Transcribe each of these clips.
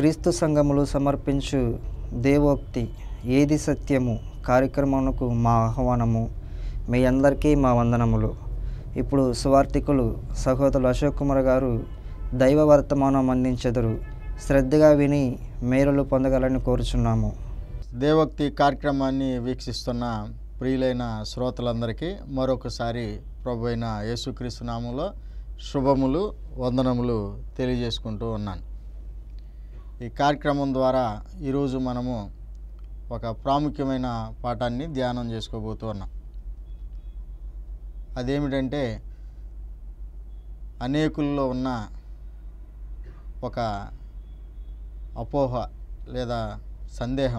క్రీస్తు సంఘములు సమర్పించు దేవోక్తి ఏది సత్యము కార్యక్రమమునకు మా ఆహ్వానము మీ అందరికీ మా వందనములు ఇప్పుడు సువార్థికులు సహోదరులు అశోక్ కుమార్ గారు దైవ వర్తమానం అందించెదరు శ్రద్ధగా విని మేలులు పొందగలని కోరుచున్నాము దేవోక్తి కార్యక్రమాన్ని వీక్షిస్తున్న ప్రియులైన శ్రోతలందరికీ మరొకసారి ప్రభు అయిన యేసుక్రీస్తు నామంలో శుభములు వందనములు తెలియజేసుకుంటూ ఉన్నాను ఈ కార్యక్రమం ద్వారా ఈరోజు మనము ఒక ప్రాముఖ్యమైన పాఠాన్ని ధ్యానం చేసుకోబోతూ ఉన్నాం అదేమిటంటే అనేకుల్లో ఉన్న ఒక అపోహ లేదా సందేహం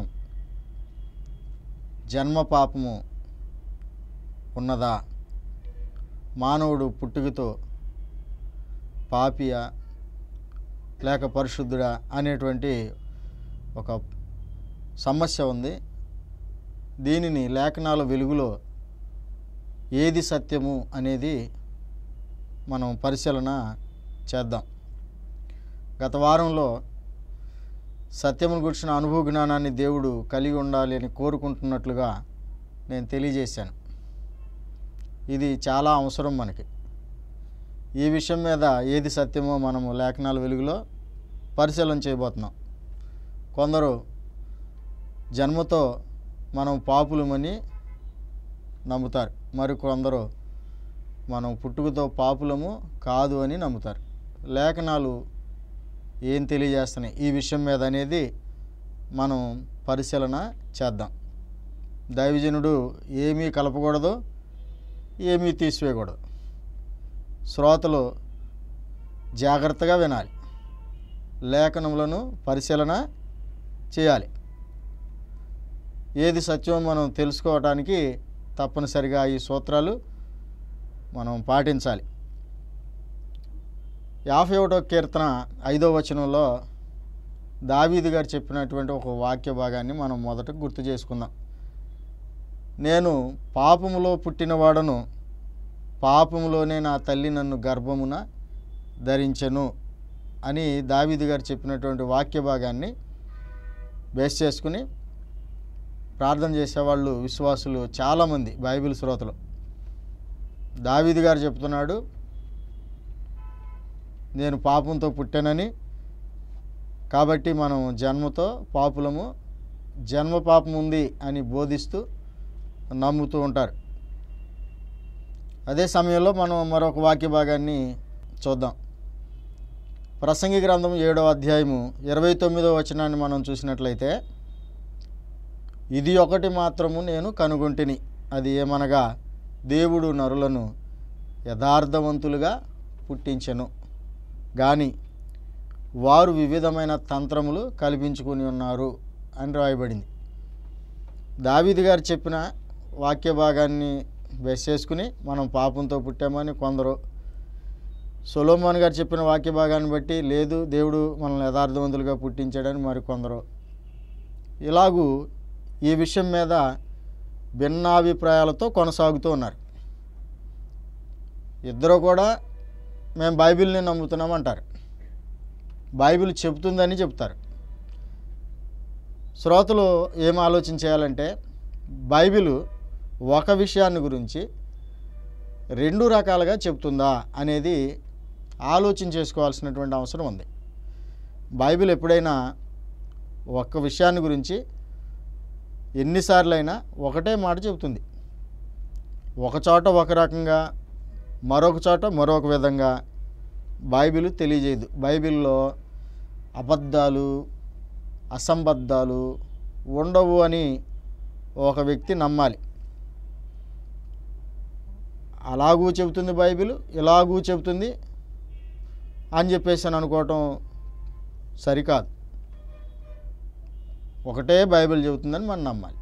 జన్మ పాపము ఉన్నదా మానవుడు పుట్టుకతో పాపియా లేక పరిశుద్ధుడా అనేటువంటి ఒక సమస్య ఉంది దీనిని లేఖనాల వెలుగులో ఏది సత్యము అనేది మనం పరిశీలన చేద్దాం గత వారంలో సత్యమును గురించిన అనుభవ జ్ఞానాన్ని దేవుడు కలిగి ఉండాలి అని కోరుకుంటున్నట్లుగా నేను తెలియజేశాను ఇది చాలా అవసరం మనకి ఈ విషయం మీద ఏది సత్యమో మనము లేఖనాల వెలుగులో పరిశీలన చేయబోతున్నాం కొందరు జన్మతో మనం పాపులమని నమ్ముతారు మరి కొందరు మనం పుట్టుకతో పాపులము కాదు అని నమ్ముతారు లేఖనాలు ఏం తెలియజేస్తున్నాయి ఈ విషయం మీద అనేది మనం పరిశీలన చేద్దాం దైవజనుడు ఏమీ కలపకూడదు ఏమీ తీసివేయకూడదు శ్రోతలు జాగ్రత్తగా వినాలి లేఖనములను పరిశీలన చేయాలి ఏది సత్యం మనం తెలుసుకోవటానికి తప్పనిసరిగా ఈ సూత్రాలు మనం పాటించాలి యాభై ఒకటో కీర్తన ఐదో వచనంలో దావీదు గారు చెప్పినటువంటి ఒక వాక్య భాగాన్ని మనం మొదట గుర్తు చేసుకుందాం నేను పాపములో పుట్టినవాడను పాపములోనే నా తల్లి నన్ను గర్భమున ధరించెను అని దావీదు గారు చెప్పినటువంటి వాక్య భాగాన్ని బేస్ చేసుకుని ప్రార్థన చేసేవాళ్ళు విశ్వాసులు చాలామంది బైబిల్ శ్రోతలు దావీదు గారు చెప్తున్నాడు నేను పాపంతో పుట్టానని కాబట్టి మనం జన్మతో పాపులము జన్మ పాపం ఉంది అని బోధిస్తూ నమ్ముతూ ఉంటారు అదే సమయంలో మనం మరొక వాక్య భాగాన్ని చూద్దాం ప్రసంగి గ్రంథం ఏడవ అధ్యాయము ఇరవై తొమ్మిదవ వచనాన్ని మనం చూసినట్లయితే ఇది ఒకటి మాత్రము నేను కనుగొంటిని అది ఏమనగా దేవుడు నరులను యథార్థవంతులుగా పుట్టించెను కానీ వారు వివిధమైన తంత్రములు కల్పించుకొని ఉన్నారు అని రాయబడింది దావీది గారు చెప్పిన వాక్య భాగాన్ని బెస్ చేసుకుని మనం పాపంతో పుట్టామని కొందరు సొలోమోన్ గారు చెప్పిన వాక్య భాగాన్ని బట్టి లేదు దేవుడు మనల్ని యథార్థవంతులుగా పుట్టించాడని మరికొందరు ఇలాగూ ఈ విషయం మీద భిన్నాభిప్రాయాలతో కొనసాగుతూ ఉన్నారు ఇద్దరు కూడా మేము బైబిల్ని నమ్ముతున్నాం అంటారు బైబిల్ చెబుతుందని చెప్తారు శ్రోతలు ఏం ఆలోచన చేయాలంటే బైబిల్ ఒక విషయాన్ని గురించి రెండు రకాలుగా చెప్తుందా అనేది ఆలోచన చేసుకోవాల్సినటువంటి అవసరం ఉంది బైబిల్ ఎప్పుడైనా ఒక్క విషయాన్ని గురించి ఎన్నిసార్లైనా ఒకటే మాట చెబుతుంది ఒక చోట ఒక రకంగా మరొక చోట మరొక విధంగా బైబిల్ తెలియజేయదు బైబిల్లో అబద్ధాలు అసంబద్ధాలు ఉండవు అని ఒక వ్యక్తి నమ్మాలి అలాగూ చెబుతుంది బైబిల్ ఇలాగూ చెబుతుంది అని చెప్పేసి అని అనుకోవటం సరికాదు ఒకటే బైబిల్ చెబుతుందని మనం నమ్మాలి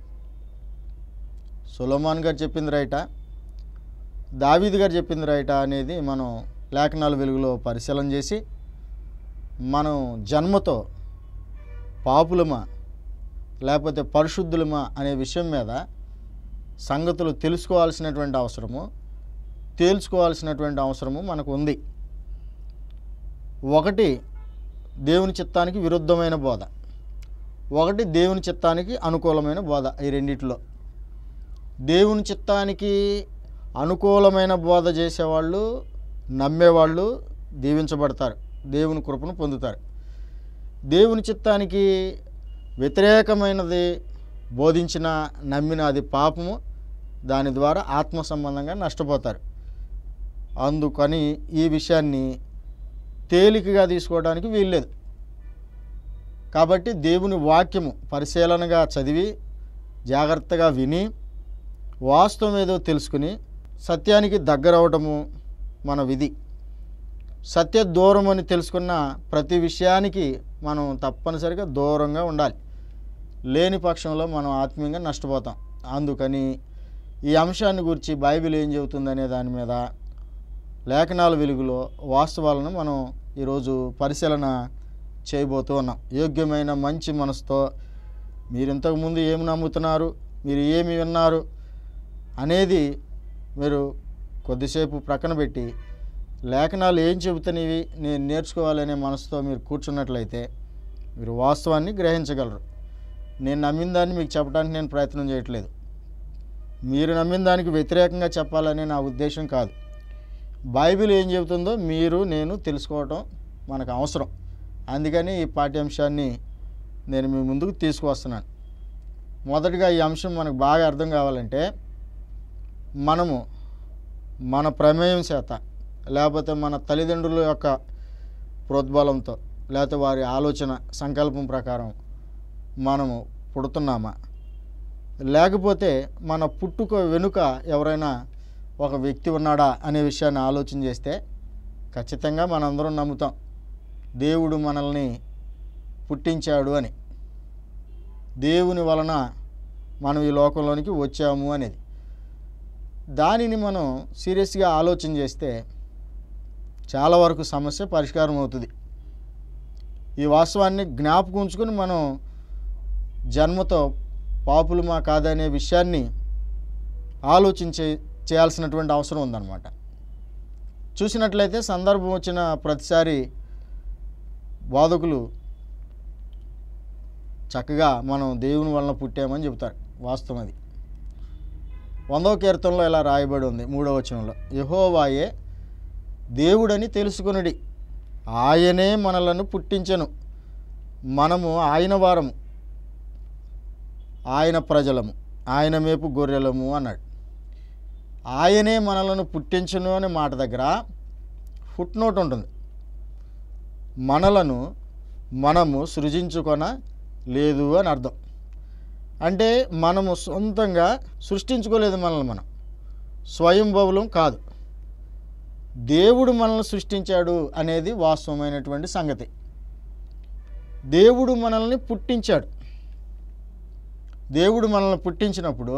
సులోమాన్ గారు చెప్పింది రైటా దావీద్ గారు చెప్పింది రైటా అనేది మనం లేఖనాల వెలుగులో పరిశీలన చేసి మనం జన్మతో పాపులమా లేకపోతే పరిశుద్ధులమా అనే విషయం మీద సంగతులు తెలుసుకోవాల్సినటువంటి అవసరము తేల్చుకోవాల్సినటువంటి అవసరము మనకు ఉంది ఒకటి దేవుని చిత్తానికి విరుద్ధమైన బోధ ఒకటి దేవుని చిత్తానికి అనుకూలమైన బోధ ఈ రెండిట్లో దేవుని చిత్తానికి అనుకూలమైన బోధ చేసేవాళ్ళు నమ్మేవాళ్ళు దీవించబడతారు దేవుని కృపను పొందుతారు దేవుని చిత్తానికి వ్యతిరేకమైనది బోధించిన నమ్మిన అది పాపము దాని ద్వారా ఆత్మ సంబంధంగా నష్టపోతారు అందుకని ఈ విషయాన్ని తేలికగా తీసుకోవడానికి వీల్లేదు కాబట్టి దేవుని వాక్యము పరిశీలనగా చదివి జాగ్రత్తగా విని వాస్తవం ఏదో తెలుసుకుని సత్యానికి దగ్గరవటము మన విధి సత్య దూరం అని తెలుసుకున్న ప్రతి విషయానికి మనం తప్పనిసరిగా దూరంగా ఉండాలి లేని పక్షంలో మనం ఆత్మీయంగా నష్టపోతాం అందుకని ఈ అంశాన్ని గురించి బైబిల్ ఏం చెబుతుందనే దాని మీద లేఖనాల వెలుగులో వాస్తవాలను మనం ఈరోజు పరిశీలన చేయబోతూ ఉన్నాం యోగ్యమైన మంచి మనసుతో మీరు ఇంతకుముందు ఏమి నమ్ముతున్నారు మీరు ఏమి విన్నారు అనేది మీరు కొద్దిసేపు ప్రక్కన పెట్టి లేఖనాలు ఏం చెబుతున్నవి నేను నేర్చుకోవాలనే మనసుతో మీరు కూర్చున్నట్లయితే మీరు వాస్తవాన్ని గ్రహించగలరు నేను నమ్మిన దాన్ని మీకు చెప్పడానికి నేను ప్రయత్నం చేయట్లేదు మీరు నమ్మిన దానికి వ్యతిరేకంగా చెప్పాలనే నా ఉద్దేశం కాదు బైబిల్ ఏం చెబుతుందో మీరు నేను తెలుసుకోవటం మనకు అవసరం అందుకని ఈ పాఠ్యాంశాన్ని నేను మీ ముందుకు తీసుకువస్తున్నాను మొదటగా ఈ అంశం మనకు బాగా అర్థం కావాలంటే మనము మన ప్రమేయం చేత లేకపోతే మన తల్లిదండ్రుల యొక్క ప్రోద్బలంతో లేకపోతే వారి ఆలోచన సంకల్పం ప్రకారం మనము పుడుతున్నామా లేకపోతే మన పుట్టుక వెనుక ఎవరైనా ఒక వ్యక్తి ఉన్నాడా అనే విషయాన్ని ఆలోచన చేస్తే ఖచ్చితంగా మనందరం నమ్ముతాం దేవుడు మనల్ని పుట్టించాడు అని దేవుని వలన మనం ఈ లోకంలోనికి వచ్చాము అనేది దానిని మనం సీరియస్గా ఆలోచన చేస్తే చాలా వరకు సమస్య పరిష్కారం అవుతుంది ఈ వాస్తవాన్ని జ్ఞాపకం ఉంచుకొని మనం జన్మతో పాపులమా కాదనే విషయాన్ని ఆలోచించే చేయాల్సినటువంటి అవసరం ఉందన్నమాట చూసినట్లయితే సందర్భం వచ్చిన ప్రతిసారి బోధకులు చక్కగా మనం దేవుని వలన పుట్టామని చెబుతారు వాస్తవం అది వందవ కీర్తనలో ఇలా రాయబడి ఉంది మూడవ వచనంలో యహోవాయే దేవుడని తెలుసుకొనుడి ఆయనే మనలను పుట్టించెను మనము ఆయన వారము ఆయన ప్రజలము ఆయన మేపు గొర్రెలము అన్నాడు ఆయనే మనలను పుట్టించును అనే మాట దగ్గర ఫుట్ నోట్ ఉంటుంది మనలను మనము సృజించుకొన లేదు అని అర్థం అంటే మనము సొంతంగా సృష్టించుకోలేదు మనల్ని మనం స్వయంభవులం కాదు దేవుడు మనల్ని సృష్టించాడు అనేది వాస్తవమైనటువంటి సంగతి దేవుడు మనల్ని పుట్టించాడు దేవుడు మనల్ని పుట్టించినప్పుడు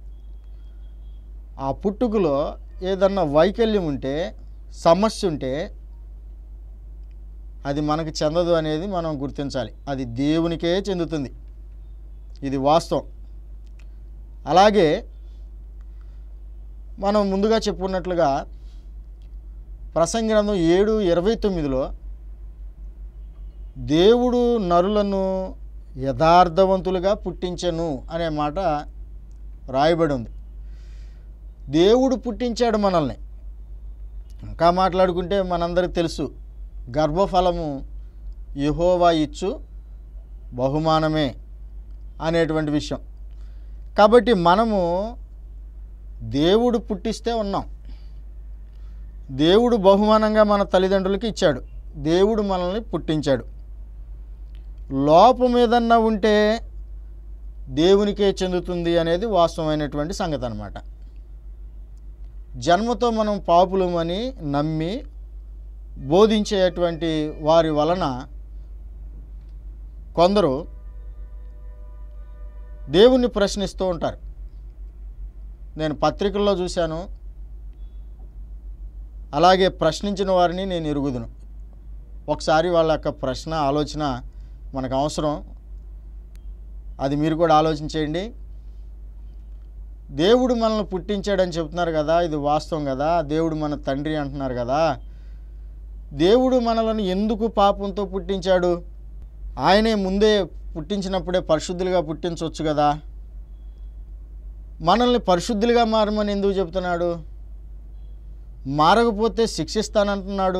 ఆ పుట్టుకలో ఏదన్నా వైకల్యం ఉంటే సమస్య ఉంటే అది మనకు చెందదు అనేది మనం గుర్తించాలి అది దేవునికే చెందుతుంది ఇది వాస్తవం అలాగే మనం ముందుగా చెప్పుకున్నట్లుగా ప్రసంగ్రంథం ఏడు ఇరవై తొమ్మిదిలో దేవుడు నరులను యథార్థవంతులుగా పుట్టించను అనే మాట రాయబడి ఉంది దేవుడు పుట్టించాడు మనల్ని ఇంకా మాట్లాడుకుంటే మనందరికి తెలుసు గర్భఫలము యహోవా ఇచ్చు బహుమానమే అనేటువంటి విషయం కాబట్టి మనము దేవుడు పుట్టిస్తే ఉన్నాం దేవుడు బహుమానంగా మన తల్లిదండ్రులకి ఇచ్చాడు దేవుడు మనల్ని పుట్టించాడు లోపం ఏదన్నా ఉంటే దేవునికే చెందుతుంది అనేది వాస్తవమైనటువంటి సంగతి అనమాట జన్మతో మనం పాపులమని నమ్మి బోధించేటువంటి వారి వలన కొందరు దేవుణ్ణి ప్రశ్నిస్తూ ఉంటారు నేను పత్రికల్లో చూశాను అలాగే ప్రశ్నించిన వారిని నేను ఎరుగుదును ఒకసారి వాళ్ళ యొక్క ప్రశ్న ఆలోచన మనకు అవసరం అది మీరు కూడా ఆలోచించేయండి దేవుడు మనల్ని పుట్టించాడని చెప్తున్నారు కదా ఇది వాస్తవం కదా దేవుడు మన తండ్రి అంటున్నారు కదా దేవుడు మనలను ఎందుకు పాపంతో పుట్టించాడు ఆయనే ముందే పుట్టించినప్పుడే పరిశుద్ధులుగా పుట్టించవచ్చు కదా మనల్ని పరిశుద్ధులుగా మారమని ఎందుకు చెప్తున్నాడు మారకపోతే శిక్షిస్తానంటున్నాడు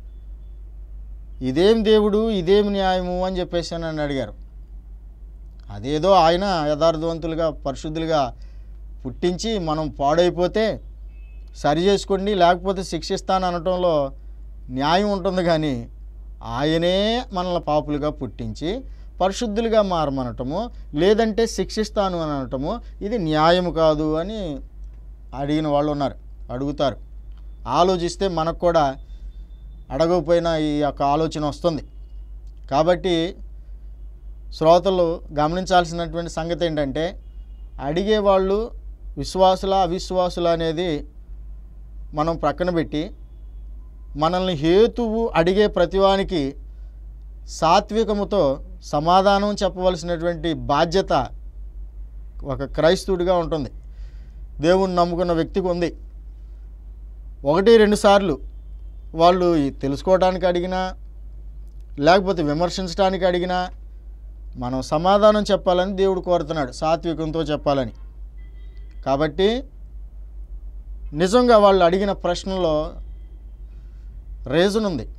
ఇదేం దేవుడు ఇదేం న్యాయము అని చెప్పేసి నన్ను అడిగారు అదేదో ఆయన యథార్థవంతులుగా పరిశుద్ధులుగా పుట్టించి మనం పాడైపోతే సరి చేసుకోండి లేకపోతే శిక్షిస్తాను అనటంలో న్యాయం ఉంటుంది కానీ ఆయనే మనల్ని పాపులుగా పుట్టించి పరిశుద్ధులుగా మారమనటము లేదంటే శిక్షిస్తాను అని అనటము ఇది న్యాయము కాదు అని అడిగిన వాళ్ళు ఉన్నారు అడుగుతారు ఆలోచిస్తే మనకు కూడా అడగకపోయినా ఈ యొక్క ఆలోచన వస్తుంది కాబట్టి శ్రోతలు గమనించాల్సినటువంటి సంగతి ఏంటంటే అడిగేవాళ్ళు విశ్వాసుల అవిశ్వాసుల అనేది మనం ప్రక్కన పెట్టి మనల్ని హేతువు అడిగే ప్రతివానికి సాత్వికముతో సమాధానం చెప్పవలసినటువంటి బాధ్యత ఒక క్రైస్తవుడిగా ఉంటుంది దేవుణ్ణి నమ్ముకున్న వ్యక్తికి ఉంది ఒకటి రెండు సార్లు వాళ్ళు ఈ తెలుసుకోవడానికి అడిగినా లేకపోతే విమర్శించడానికి అడిగినా మనం సమాధానం చెప్పాలని దేవుడు కోరుతున్నాడు సాత్వికంతో చెప్పాలని కాబట్టి నిజంగా వాళ్ళు అడిగిన ప్రశ్నలో రీజన్ ఉంది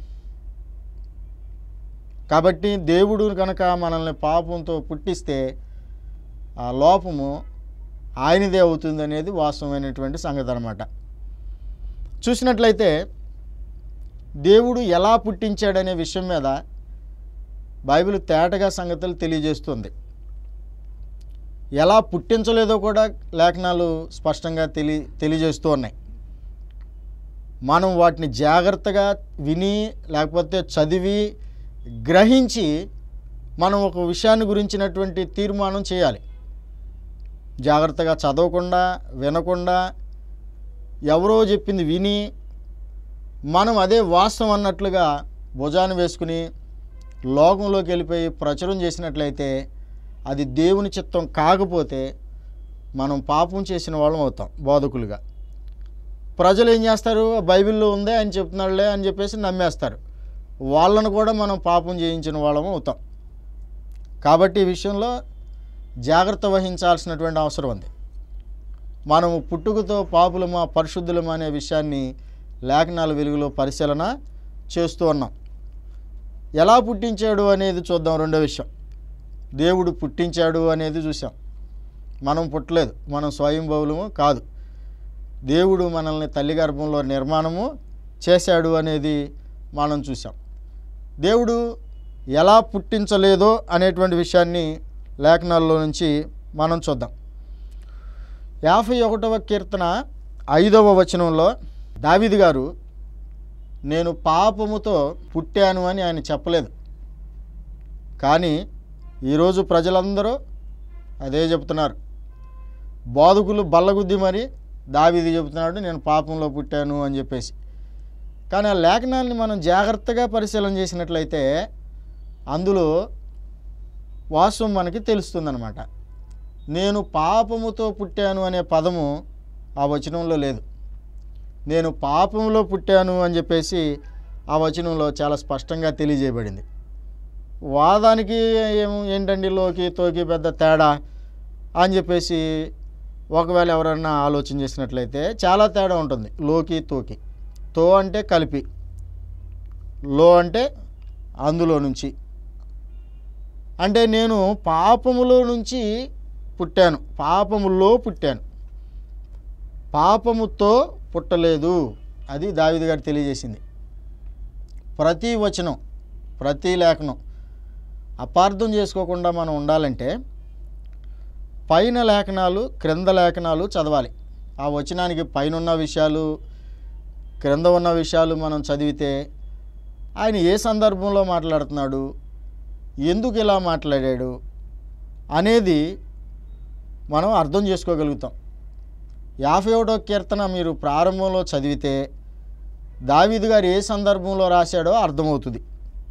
కాబట్టి దేవుడు కనుక మనల్ని పాపంతో పుట్టిస్తే ఆ లోపము ఆయనదే అవుతుంది అనేది వాస్తవమైనటువంటి సంగతి అనమాట చూసినట్లయితే దేవుడు ఎలా పుట్టించాడనే విషయం మీద బైబిల్ తేటగా సంగతులు తెలియజేస్తుంది ఎలా పుట్టించలేదో కూడా లేఖనాలు స్పష్టంగా తెలి తెలియజేస్తూ ఉన్నాయి మనం వాటిని జాగ్రత్తగా విని లేకపోతే చదివి గ్రహించి మనం ఒక విషయాన్ని గురించినటువంటి తీర్మానం చేయాలి జాగ్రత్తగా చదవకుండా వినకుండా ఎవరో చెప్పింది విని మనం అదే వాస్తవం అన్నట్లుగా భుజాన్ని వేసుకుని లోకంలోకి వెళ్ళిపోయి ప్రచురం చేసినట్లయితే అది దేవుని చిత్తం కాకపోతే మనం పాపం చేసిన వాళ్ళం అవుతాం బోధకులుగా ప్రజలు ఏం చేస్తారు బైబిల్లో ఉందే అని చెప్తున్నాడులే అని చెప్పేసి నమ్మేస్తారు వాళ్ళను కూడా మనం పాపం చేయించిన వాళ్ళం అవుతాం కాబట్టి ఈ విషయంలో జాగ్రత్త వహించాల్సినటువంటి అవసరం ఉంది మనము పుట్టుకతో పాపులమా పరిశుద్ధులమా అనే విషయాన్ని లేఖనాల వెలుగులో పరిశీలన చేస్తూ ఉన్నాం ఎలా పుట్టించాడు అనేది చూద్దాం రెండో విషయం దేవుడు పుట్టించాడు అనేది చూసాం మనం పుట్టలేదు మనం స్వయంభవులము కాదు దేవుడు మనల్ని తల్లి గర్భంలో నిర్మాణము చేశాడు అనేది మనం చూసాం దేవుడు ఎలా పుట్టించలేదో అనేటువంటి విషయాన్ని లేఖనాల్లో నుంచి మనం చూద్దాం యాభై ఒకటవ కీర్తన ఐదవ వచనంలో దావిది గారు నేను పాపముతో పుట్టాను అని ఆయన చెప్పలేదు కానీ ఈరోజు ప్రజలందరూ అదే చెప్తున్నారు బోధకులు బల్లగుద్ది మరి దావిది చెబుతున్నాడు నేను పాపంలో పుట్టాను అని చెప్పేసి కానీ ఆ లేఖనాల్ని మనం జాగ్రత్తగా పరిశీలన చేసినట్లయితే అందులో వాస్తవం మనకి తెలుస్తుందన్నమాట నేను పాపముతో పుట్టాను అనే పదము ఆ వచనంలో లేదు నేను పాపంలో పుట్టాను అని చెప్పేసి ఆ వచనంలో చాలా స్పష్టంగా తెలియజేయబడింది వాదానికి ఏం ఏంటండి లోకి తోకి పెద్ద తేడా అని చెప్పేసి ఒకవేళ ఎవరన్నా ఆలోచన చేసినట్లయితే చాలా తేడా ఉంటుంది లోకి తోకి తో అంటే కలిపి లో అంటే అందులో నుంచి అంటే నేను పాపములో నుంచి పుట్టాను పాపములో పుట్టాను పాపముతో పుట్టలేదు అది దావిది గారు తెలియజేసింది ప్రతి వచనం ప్రతి లేఖనం అపార్థం చేసుకోకుండా మనం ఉండాలంటే పైన లేఖనాలు క్రింద లేఖనాలు చదవాలి ఆ వచనానికి పైన ఉన్న విషయాలు క్రింద ఉన్న విషయాలు మనం చదివితే ఆయన ఏ సందర్భంలో మాట్లాడుతున్నాడు ఎందుకు ఇలా మాట్లాడాడు అనేది మనం అర్థం చేసుకోగలుగుతాం యాభై ఒకటో కీర్తన మీరు ప్రారంభంలో చదివితే దావీదు గారు ఏ సందర్భంలో రాశాడో అర్థమవుతుంది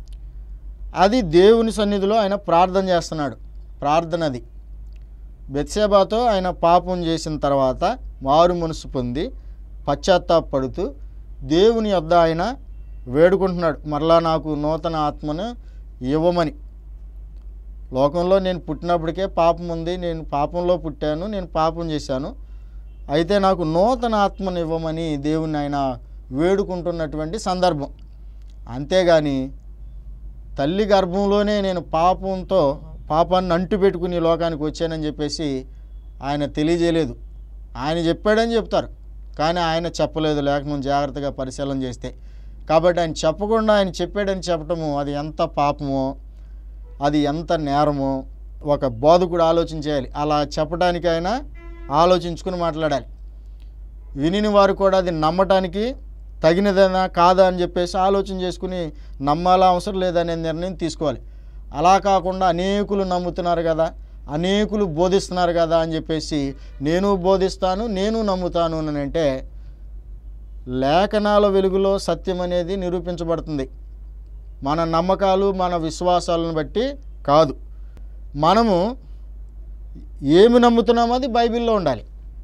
అది దేవుని సన్నిధిలో ఆయన ప్రార్థన చేస్తున్నాడు ప్రార్థన అది బెత్సేబాతో ఆయన పాపం చేసిన తర్వాత మారు మనసు పొంది పశ్చాత్తాపడుతూ దేవుని యొద్ద ఆయన వేడుకుంటున్నాడు మరలా నాకు నూతన ఆత్మను ఇవ్వమని లోకంలో నేను పుట్టినప్పటికే పాపం ఉంది నేను పాపంలో పుట్టాను నేను పాపం చేశాను అయితే నాకు నూతన ఆత్మను ఇవ్వమని దేవుని ఆయన వేడుకుంటున్నటువంటి సందర్భం అంతేగాని తల్లి గర్భంలోనే నేను పాపంతో పాపాన్ని అంటు పెట్టుకుని ఈ లోకానికి వచ్చానని చెప్పేసి ఆయన తెలియజేయలేదు ఆయన చెప్పాడని చెప్తారు కానీ ఆయన చెప్పలేదు లేకపోతే జాగ్రత్తగా పరిశీలన చేస్తే కాబట్టి ఆయన చెప్పకుండా ఆయన చెప్పాడని చెప్పటము అది ఎంత పాపమో అది ఎంత నేరమో ఒక బోధకుడు ఆలోచన చేయాలి అలా చెప్పడానికి ఆయన ఆలోచించుకుని మాట్లాడాలి వినిని వారు కూడా అది నమ్మటానికి తగినదేనా కాదా అని చెప్పేసి ఆలోచన చేసుకుని నమ్మాలా అవసరం లేదనే నిర్ణయం తీసుకోవాలి అలా కాకుండా అనేకులు నమ్ముతున్నారు కదా అనేకులు బోధిస్తున్నారు కదా అని చెప్పేసి నేను బోధిస్తాను నేను నమ్ముతాను అని అంటే లేఖనాల వెలుగులో సత్యం అనేది నిరూపించబడుతుంది మన నమ్మకాలు మన విశ్వాసాలను బట్టి కాదు మనము ఏమి నమ్ముతున్నామో అది బైబిల్లో ఉండాలి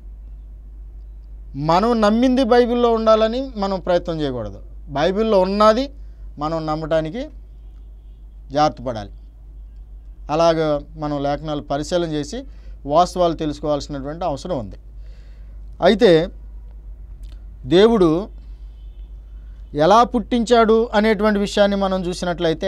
మనం నమ్మింది బైబిల్లో ఉండాలని మనం ప్రయత్నం చేయకూడదు బైబిల్లో ఉన్నది మనం నమ్మటానికి జాగ్రత్త పడాలి అలాగ మనం లేఖనాలు పరిశీలన చేసి వాస్తవాలు తెలుసుకోవాల్సినటువంటి అవసరం ఉంది అయితే దేవుడు ఎలా పుట్టించాడు అనేటువంటి విషయాన్ని మనం చూసినట్లయితే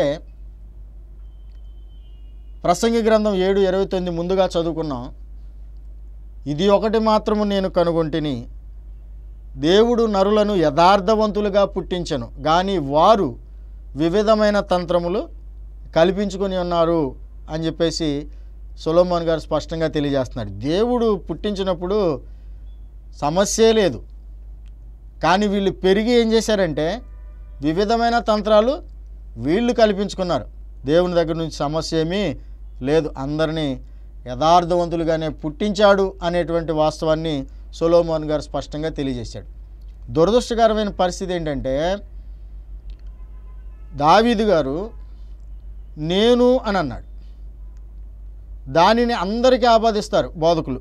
ప్రసంగి గ్రంథం ఏడు ఇరవై తొమ్మిది ముందుగా చదువుకున్నాం ఇది ఒకటి మాత్రము నేను కనుగొంటిని దేవుడు నరులను యథార్థవంతులుగా పుట్టించను కానీ వారు వివిధమైన తంత్రములు కల్పించుకొని ఉన్నారు అని చెప్పేసి సొలోమోన్ గారు స్పష్టంగా తెలియజేస్తున్నాడు దేవుడు పుట్టించినప్పుడు సమస్యే లేదు కానీ వీళ్ళు పెరిగి ఏం చేశారంటే వివిధమైన తంత్రాలు వీళ్ళు కల్పించుకున్నారు దేవుని దగ్గర నుంచి సమస్య ఏమీ లేదు అందరినీ యథార్థవంతులుగానే పుట్టించాడు అనేటువంటి వాస్తవాన్ని సొలోమోన్ గారు స్పష్టంగా తెలియజేశాడు దురదృష్టకరమైన పరిస్థితి ఏంటంటే దావీదు గారు నేను అని అన్నాడు దానిని అందరికీ ఆపాదిస్తారు బోధకులు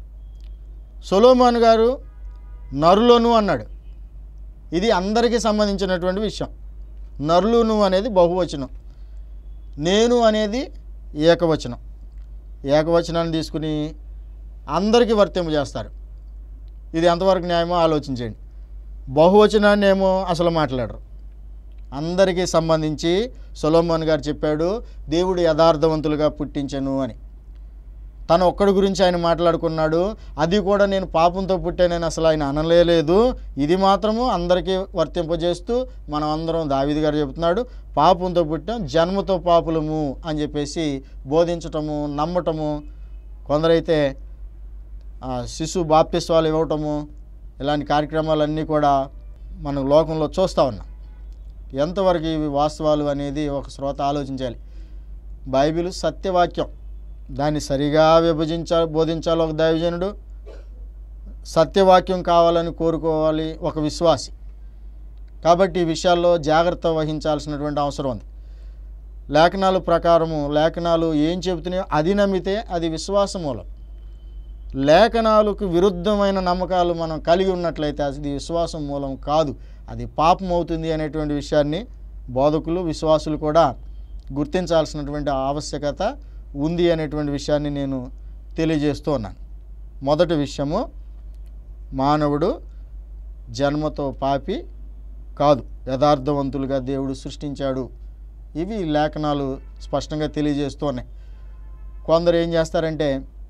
సొలోమోన్ గారు నరులోను అన్నాడు ఇది అందరికీ సంబంధించినటువంటి విషయం నరులును అనేది బహువచనం నేను అనేది ఏకవచనం ఏకవచనాన్ని తీసుకుని అందరికీ వర్తింపజేస్తారు ఇది ఎంతవరకు న్యాయమో ఆలోచించండి బహువచనాన్ని ఏమో అసలు మాట్లాడరు అందరికీ సంబంధించి సొలోమోన్ గారు చెప్పాడు దేవుడు యథార్థవంతులుగా పుట్టించను అని తను ఒక్కడి గురించి ఆయన మాట్లాడుకున్నాడు అది కూడా నేను పాపంతో పుట్టానని అసలు ఆయన అనలేదు ఇది మాత్రము అందరికీ వర్తింపజేస్తూ మనం అందరం దావిది గారు చెబుతున్నాడు పాపంతో పుట్టాం జన్మతో పాపులము అని చెప్పేసి బోధించటము నమ్మటము కొందరైతే ఆ, శిశు బాప్తిస్వాలు ఇవ్వటము ఇలాంటి కార్యక్రమాలన్నీ కూడా మనం లోకంలో చూస్తూ ఉన్నాం ఎంతవరకు ఇవి వాస్తవాలు అనేది ఒక శ్రోత ఆలోచించాలి బైబిల్ సత్యవాక్యం దాన్ని సరిగా విభజించాలి బోధించాలి ఒక దైవజనుడు సత్యవాక్యం కావాలని కోరుకోవాలి ఒక విశ్వాసి కాబట్టి ఈ విషయాల్లో జాగ్రత్త వహించాల్సినటువంటి అవసరం ఉంది లేఖనాల ప్రకారము లేఖనాలు ఏం చెబుతున్నాయో అది నమ్మితే అది విశ్వాస మూలం లేఖనాలకు విరుద్ధమైన నమ్మకాలు మనం కలిగి ఉన్నట్లయితే అది విశ్వాసం మూలం కాదు అది పాపం అవుతుంది అనేటువంటి విషయాన్ని బోధకులు విశ్వాసులు కూడా గుర్తించాల్సినటువంటి ఆవశ్యకత ఉంది అనేటువంటి విషయాన్ని నేను తెలియజేస్తూ ఉన్నాను మొదటి విషయము మానవుడు జన్మతో పాపి కాదు యథార్థవంతులుగా దేవుడు సృష్టించాడు ఇవి లేఖనాలు స్పష్టంగా తెలియజేస్తూ ఉన్నాయి కొందరు ఏం చేస్తారంటే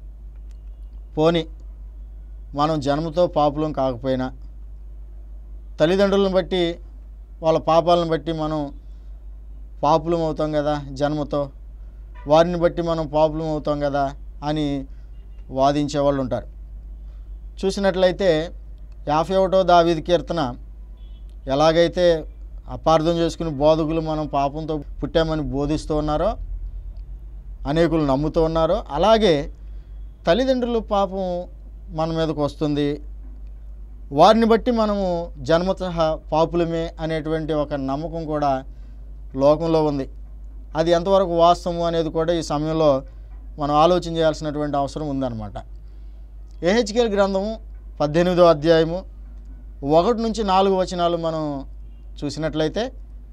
పోని మనం జన్మతో పాపులం కాకపోయినా తల్లిదండ్రులను బట్టి వాళ్ళ పాపాలను బట్టి మనం పాపులం అవుతాం కదా జన్మతో వారిని బట్టి మనం పాపులం అవుతాం కదా అని వాదించే వాళ్ళు ఉంటారు చూసినట్లయితే యాభై ఒకటో దావీది కీర్తన ఎలాగైతే అపార్థం చేసుకుని బోధకులు మనం పాపంతో పుట్టామని బోధిస్తూ ఉన్నారో అనేకులు నమ్ముతూ ఉన్నారో అలాగే తల్లిదండ్రులు పాపం మన మీదకు వస్తుంది వారిని బట్టి మనము జన్మత పాపులమే అనేటువంటి ఒక నమ్మకం కూడా లోకంలో ఉంది అది ఎంతవరకు వాస్తవం అనేది కూడా ఈ సమయంలో మనం ఆలోచన చేయాల్సినటువంటి అవసరం ఉందన్నమాట ఏహెచ్కేల్ గ్రంథము పద్దెనిమిదో అధ్యాయము ఒకటి నుంచి నాలుగు వచనాలు మనం చూసినట్లయితే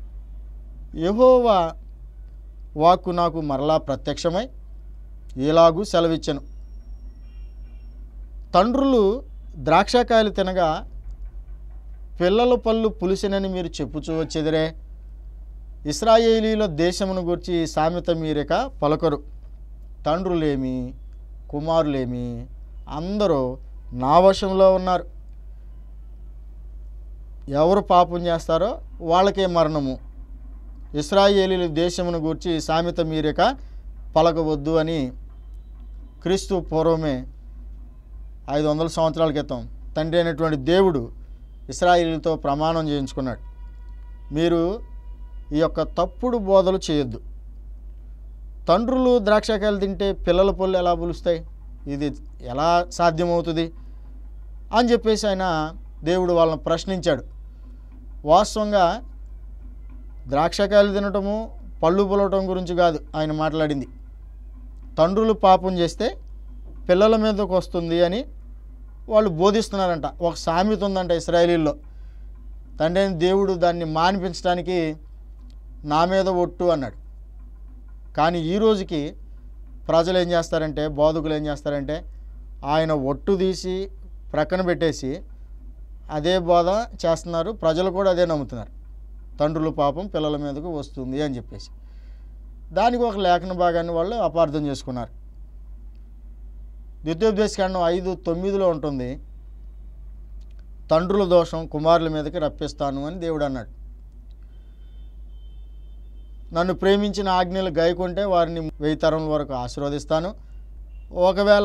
యెహోవా వాక్కు నాకు మరలా ప్రత్యక్షమై ఇలాగూ సెలవిచ్చెను తండ్రులు ద్రాక్షకాయలు తినగా పిల్లల పళ్ళు పులిసినని మీరు చెప్పుచూ వచ్చేదిరే ఇస్రాయేలీల దేశమును గురించి ఈ సామెత మీరిక పలకరు తండ్రులేమి కుమారులేమి అందరూ నా వశంలో ఉన్నారు ఎవరు పాపం చేస్తారో వాళ్ళకే మరణము ఇస్రాయేలీల దేశమును గూర్చి ఈ సామెత మీరిక పలకవద్దు అని క్రీస్తు పూర్వమే ఐదు వందల సంవత్సరాల క్రితం తండ్రి అయినటువంటి దేవుడు ఇస్రాయేలీలతో ప్రమాణం చేయించుకున్నాడు మీరు ఈ యొక్క తప్పుడు బోధలు చేయొద్దు తండ్రులు ద్రాక్షకాయలు తింటే పిల్లల పళ్ళు ఎలా పులుస్తాయి ఇది ఎలా సాధ్యమవుతుంది అని చెప్పేసి ఆయన దేవుడు వాళ్ళని ప్రశ్నించాడు వాస్తవంగా ద్రాక్షకాయలు తినటము పళ్ళు పులవటం గురించి కాదు ఆయన మాట్లాడింది తండ్రులు పాపం చేస్తే పిల్లల మీదకు వస్తుంది అని వాళ్ళు బోధిస్తున్నారంట ఒక సామెత ఉందంట ఇస్రాయేలీల్లో తండ్రి అయిన దేవుడు దాన్ని మానిపించడానికి నా మీద ఒట్టు అన్నాడు కానీ ఈ రోజుకి ప్రజలు ఏం చేస్తారంటే బోధకులు ఏం చేస్తారంటే ఆయన ఒట్టు తీసి ప్రక్కన పెట్టేసి అదే బోధ చేస్తున్నారు ప్రజలు కూడా అదే నమ్ముతున్నారు తండ్రుల పాపం పిల్లల మీదకు వస్తుంది అని చెప్పేసి దానికి ఒక లేఖన భాగాన్ని వాళ్ళు అపార్థం చేసుకున్నారు ద్వితీయోపదేశకాండం ఐదు తొమ్మిదిలో ఉంటుంది తండ్రుల దోషం కుమారుల మీదకి రప్పిస్తాను అని దేవుడు అన్నాడు నన్ను ప్రేమించిన ఆజ్ఞలు గైకుంటే వారిని వెయ్యి తరముల వరకు ఆశీర్వదిస్తాను ఒకవేళ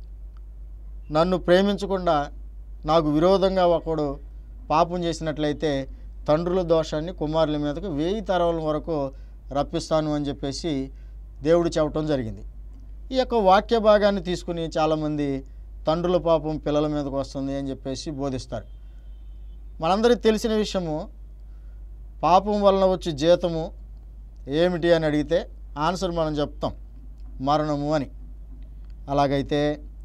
నన్ను ప్రేమించకుండా నాకు విరోధంగా ఒకడు పాపం చేసినట్లయితే తండ్రుల దోషాన్ని కుమారుల మీదకు వెయ్యి తరముల వరకు రప్పిస్తాను అని చెప్పేసి దేవుడు చెప్పడం జరిగింది ఈ యొక్క వాక్య భాగాన్ని తీసుకుని చాలామంది తండ్రుల పాపం పిల్లల మీదకు వస్తుంది అని చెప్పేసి బోధిస్తారు మనందరికీ తెలిసిన విషయము పాపం వలన వచ్చే జీతము ఏమిటి అని అడిగితే ఆన్సర్ మనం చెప్తాం మరణము అని అలాగైతే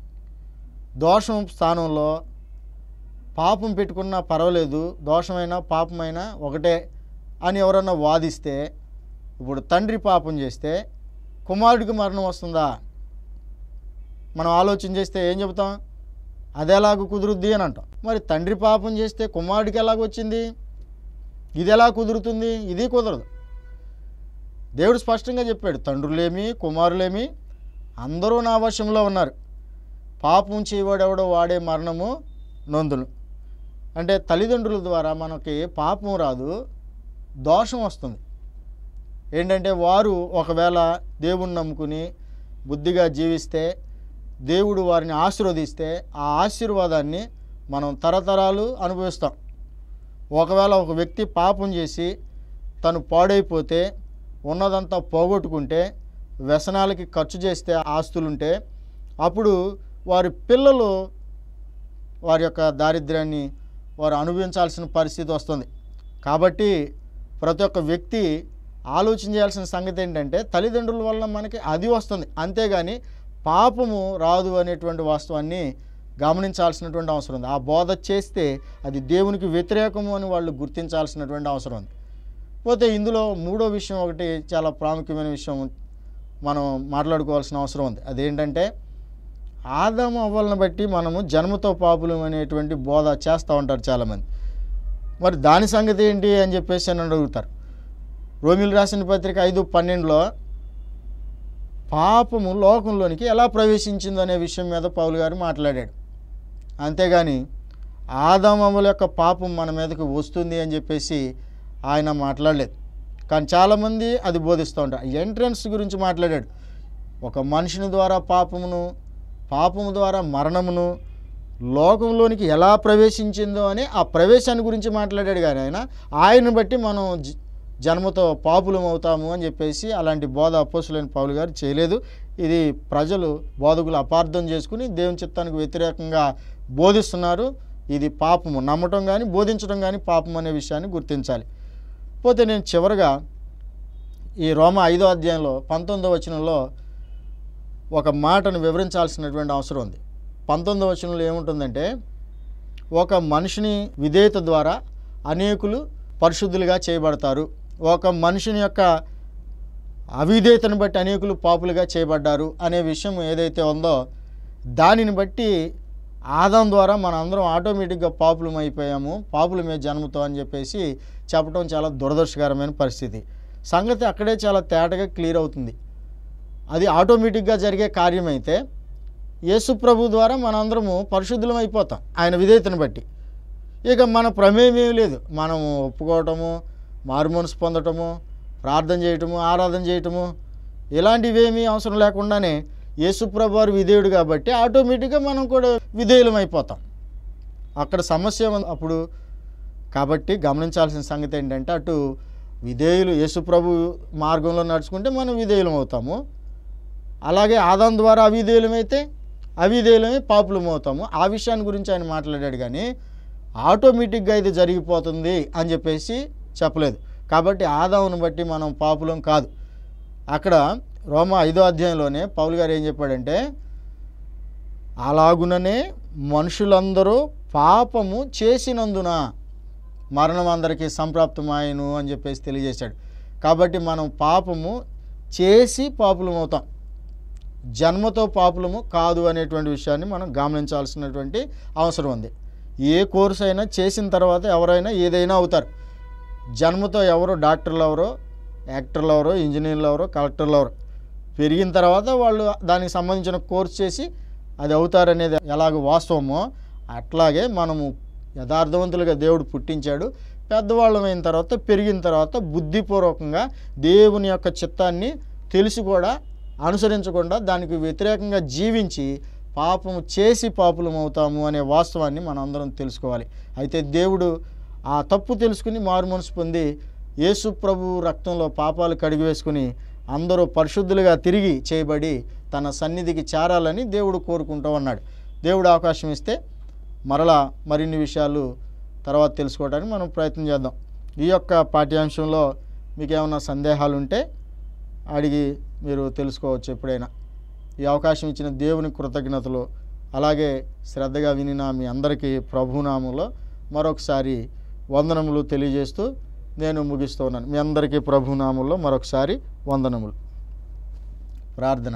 దోషం స్థానంలో పాపం పెట్టుకున్నా పర్వాలేదు దోషమైనా పాపమైనా ఒకటే అని ఎవరన్నా వాదిస్తే ఇప్పుడు తండ్రి పాపం చేస్తే కుమారుడికి మరణం వస్తుందా మనం ఆలోచన చేస్తే ఏం చెబుతాం అది ఎలాగ కుదురుద్ది అని అంటాం మరి తండ్రి పాపం చేస్తే కుమారుడికి ఎలాగ వచ్చింది ఇది ఎలా కుదురుతుంది ఇది కుదరదు దేవుడు స్పష్టంగా చెప్పాడు తండ్రులేమి కుమారులేమి అందరూ నా వశంలో ఉన్నారు పాపం చేయవాడెవడో వాడే మరణము నొందులు అంటే తల్లిదండ్రుల ద్వారా మనకి పాపం రాదు దోషం వస్తుంది ఏంటంటే వారు ఒకవేళ దేవుణ్ణి నమ్ముకుని బుద్ధిగా జీవిస్తే దేవుడు వారిని ఆశీర్వదిస్తే ఆ ఆశీర్వాదాన్ని మనం తరతరాలు అనుభవిస్తాం ఒకవేళ ఒక వ్యక్తి పాపం చేసి తను పాడైపోతే ఉన్నదంతా పోగొట్టుకుంటే వ్యసనాలకి ఖర్చు చేస్తే ఆస్తులుంటే అప్పుడు వారి పిల్లలు వారి యొక్క దారిద్ర్యాన్ని వారు అనుభవించాల్సిన పరిస్థితి వస్తుంది కాబట్టి ప్రతి ఒక్క వ్యక్తి ఆలోచన చేయాల్సిన సంగతి ఏంటంటే తల్లిదండ్రుల వల్ల మనకి అది వస్తుంది అంతేగాని పాపము రాదు అనేటువంటి వాస్తవాన్ని గమనించాల్సినటువంటి అవసరం ఉంది ఆ బోధ చేస్తే అది దేవునికి వ్యతిరేకము అని వాళ్ళు గుర్తించాల్సినటువంటి అవసరం ఉంది పోతే ఇందులో మూడో విషయం ఒకటి చాలా ప్రాముఖ్యమైన విషయం మనం మాట్లాడుకోవాల్సిన అవసరం ఉంది అదేంటంటే ఆదాము అవ్వలను బట్టి మనము జన్మతో పాపులం అనేటువంటి బోధ చేస్తూ ఉంటారు చాలామంది మరి దాని సంగతి ఏంటి అని చెప్పేసి అని అడుగుతారు రోమిల్ రాసిన పత్రిక ఐదు పన్నెండులో పాపము లోకంలోనికి ఎలా ప్రవేశించిందో అనే విషయం మీద పౌలు గారు మాట్లాడాడు అంతేగాని ఆదామముల యొక్క పాపం మన మీదకి వస్తుంది అని చెప్పేసి ఆయన మాట్లాడలేదు కానీ చాలామంది అది బోధిస్తూ ఉంటారు ఎంట్రన్స్ గురించి మాట్లాడాడు ఒక మనుషుని ద్వారా పాపమును పాపము ద్వారా మరణమును లోకంలోనికి ఎలా ప్రవేశించిందో అని ఆ ప్రవేశాన్ని గురించి మాట్లాడాడు కానీ ఆయన ఆయన్ని బట్టి మనం జ- జన్మతో పాపులం అవుతాము అని చెప్పేసి అలాంటి బోధ అపోసులైన పౌలు గారు చేయలేదు ఇది ప్రజలు బోధకులు అపార్థం చేసుకుని దేవుని చిత్తానికి వ్యతిరేకంగా బోధిస్తున్నారు ఇది పాపము నమ్మటం కానీ బోధించడం కానీ పాపం అనే విషయాన్ని గుర్తించాలి పోతే నేను చివరగా ఈ రోమ ఐదో అధ్యాయంలో పంతొమ్మిదో వచనంలో ఒక మాటను వివరించాల్సినటువంటి అవసరం ఉంది పంతొమ్మిదో వచనంలో ఏముంటుందంటే ఒక మనిషిని విధేయత ద్వారా అనేకులు పరిశుద్ధులుగా చేయబడతారు ఒక మనుషుని యొక్క అవిధేయతను బట్టి అనేకులు పాపులుగా చేయబడ్డారు అనే విషయం ఏదైతే ఉందో దానిని బట్టి ఆదాం ద్వారా మనందరం ఆటోమేటిక్గా పాపులం అయిపోయాము పాపులమే జన్మతో అని చెప్పేసి చెప్పడం చాలా దురదృష్టకరమైన పరిస్థితి సంగతి అక్కడే చాలా తేటగా క్లియర్ అవుతుంది అది ఆటోమేటిక్గా జరిగే కార్యమైతే యేసు ప్రభు ద్వారా మనందరము పరిశుద్ధులం అయిపోతాం ఆయన విధేయతను బట్టి ఇక మన ప్రమేయం ఏమీ లేదు మనం ఒప్పుకోవటము మారుమనసు పొందటము ప్రార్థన చేయటము ఆరాధన చేయటము ఇలాంటివేమీ అవసరం లేకుండానే యేసుప్రభు వారు విధేయుడు కాబట్టి ఆటోమేటిక్గా మనం కూడా విధేయులం అయిపోతాం అక్కడ సమస్య ఉంది అప్పుడు కాబట్టి గమనించాల్సిన సంగతి ఏంటంటే అటు విధేయులు యేసుప్రభు మార్గంలో నడుచుకుంటే మనం విధేయులం అవుతాము అలాగే ఆదాం ద్వారా అవిధేయులమైతే అవిధేయులమే పాపులం అవుతాము ఆ విషయాన్ని గురించి ఆయన మాట్లాడాడు కానీ ఆటోమేటిక్గా ఇది జరిగిపోతుంది అని చెప్పేసి చెప్పలేదు కాబట్టి ఆదామును బట్టి మనం పాపులం కాదు అక్కడ రోమ ఐదో అధ్యాయంలోనే పౌలు గారు ఏం చెప్పాడంటే అలాగుననే మనుషులందరూ పాపము చేసినందున మరణం అందరికీ సంప్రాప్తమాయను అని చెప్పేసి తెలియజేశాడు కాబట్టి మనం పాపము చేసి పాపులం అవుతాం జన్మతో పాపులము కాదు అనేటువంటి విషయాన్ని మనం గమనించాల్సినటువంటి అవసరం ఉంది ఏ కోర్సు అయినా చేసిన తర్వాత ఎవరైనా ఏదైనా అవుతారు జన్మతో ఎవరు డాక్టర్లు ఎవరో యాక్టర్లు ఎవరో ఇంజనీర్లు ఎవరో కలెక్టర్లు ఎవరో పెరిగిన తర్వాత వాళ్ళు దానికి సంబంధించిన కోర్స్ చేసి అది అవుతారనేది ఎలాగ వాస్తవమో అట్లాగే మనము యథార్థవంతులుగా దేవుడు పుట్టించాడు పెద్దవాళ్ళమైన తర్వాత పెరిగిన తర్వాత బుద్ధిపూర్వకంగా దేవుని యొక్క చిత్తాన్ని తెలిసి కూడా అనుసరించకుండా దానికి వ్యతిరేకంగా జీవించి పాపము చేసి పాపులం అవుతాము అనే వాస్తవాన్ని మనం అందరం తెలుసుకోవాలి అయితే దేవుడు ఆ తప్పు తెలుసుకుని మారు మనసు పొంది యేసు ప్రభు రక్తంలో పాపాలు కడిగి వేసుకుని అందరూ పరిశుద్ధులుగా తిరిగి చేయబడి తన సన్నిధికి చేరాలని దేవుడు కోరుకుంటూ ఉన్నాడు దేవుడు అవకాశం ఇస్తే మరలా మరిన్ని విషయాలు తర్వాత తెలుసుకోవడానికి మనం ప్రయత్నం చేద్దాం ఈ యొక్క పాఠ్యాంశంలో మీకు ఏమైనా సందేహాలు ఉంటే అడిగి మీరు తెలుసుకోవచ్చు ఎప్పుడైనా ఈ అవకాశం ఇచ్చిన దేవుని కృతజ్ఞతలు అలాగే శ్రద్ధగా వినిన మీ అందరికీ ప్రభునామంలో మరొకసారి వందనములు తెలియజేస్తూ నేను ముగిస్తూ ఉన్నాను మీ అందరికీ ప్రభునామంలో మరొకసారి వందనములు ప్రార్థన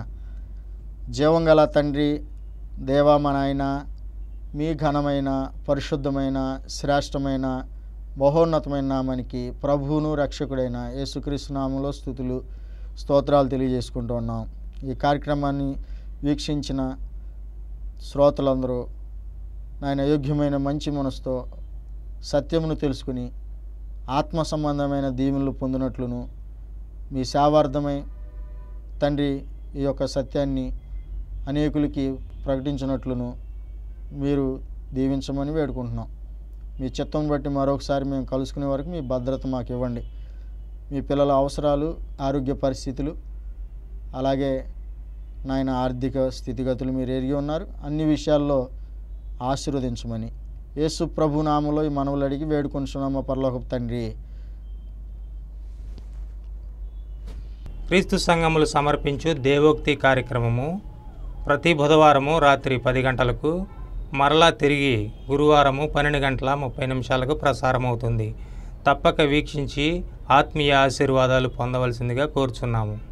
జీవంగల తండ్రి దేవా మా నాయన మీ ఘనమైన పరిశుద్ధమైన శ్రేష్టమైన మహోన్నతమైన నామానికి ప్రభువును రక్షకుడైన యేసుక్రీస్తు నామంలో స్థుతులు స్తోత్రాలు తెలియజేసుకుంటూ ఉన్నాం ఈ కార్యక్రమాన్ని వీక్షించిన శ్రోతలందరూ నాయన యోగ్యమైన మంచి మనసుతో సత్యమును తెలుసుకుని ఆత్మ సంబంధమైన దీవెనలు పొందినట్లును మీ సేవార్థమై తండ్రి ఈ యొక్క సత్యాన్ని అనేకులకి ప్రకటించినట్లును మీరు దీవించమని వేడుకుంటున్నాం మీ చిత్తం బట్టి మరొకసారి మేము కలుసుకునే వరకు మీ భద్రత మాకు ఇవ్వండి మీ పిల్లల అవసరాలు ఆరోగ్య పరిస్థితులు అలాగే నాయన ఆర్థిక స్థితిగతులు మీరు ఎరిగి ఉన్నారు అన్ని విషయాల్లో ఆశీర్వదించమని యేసు ప్రభు నామలో ఈ మనవులు అడిగి వేడుకొనిచున్నాము పరలోకపు తండ్రి క్రీస్తు సంఘములు సమర్పించు దేవోక్తి కార్యక్రమము ప్రతి బుధవారము రాత్రి పది గంటలకు మరలా తిరిగి గురువారము పన్నెండు గంటల ముప్పై నిమిషాలకు ప్రసారమవుతుంది తప్పక వీక్షించి ఆత్మీయ ఆశీర్వాదాలు పొందవలసిందిగా కోరుచున్నాము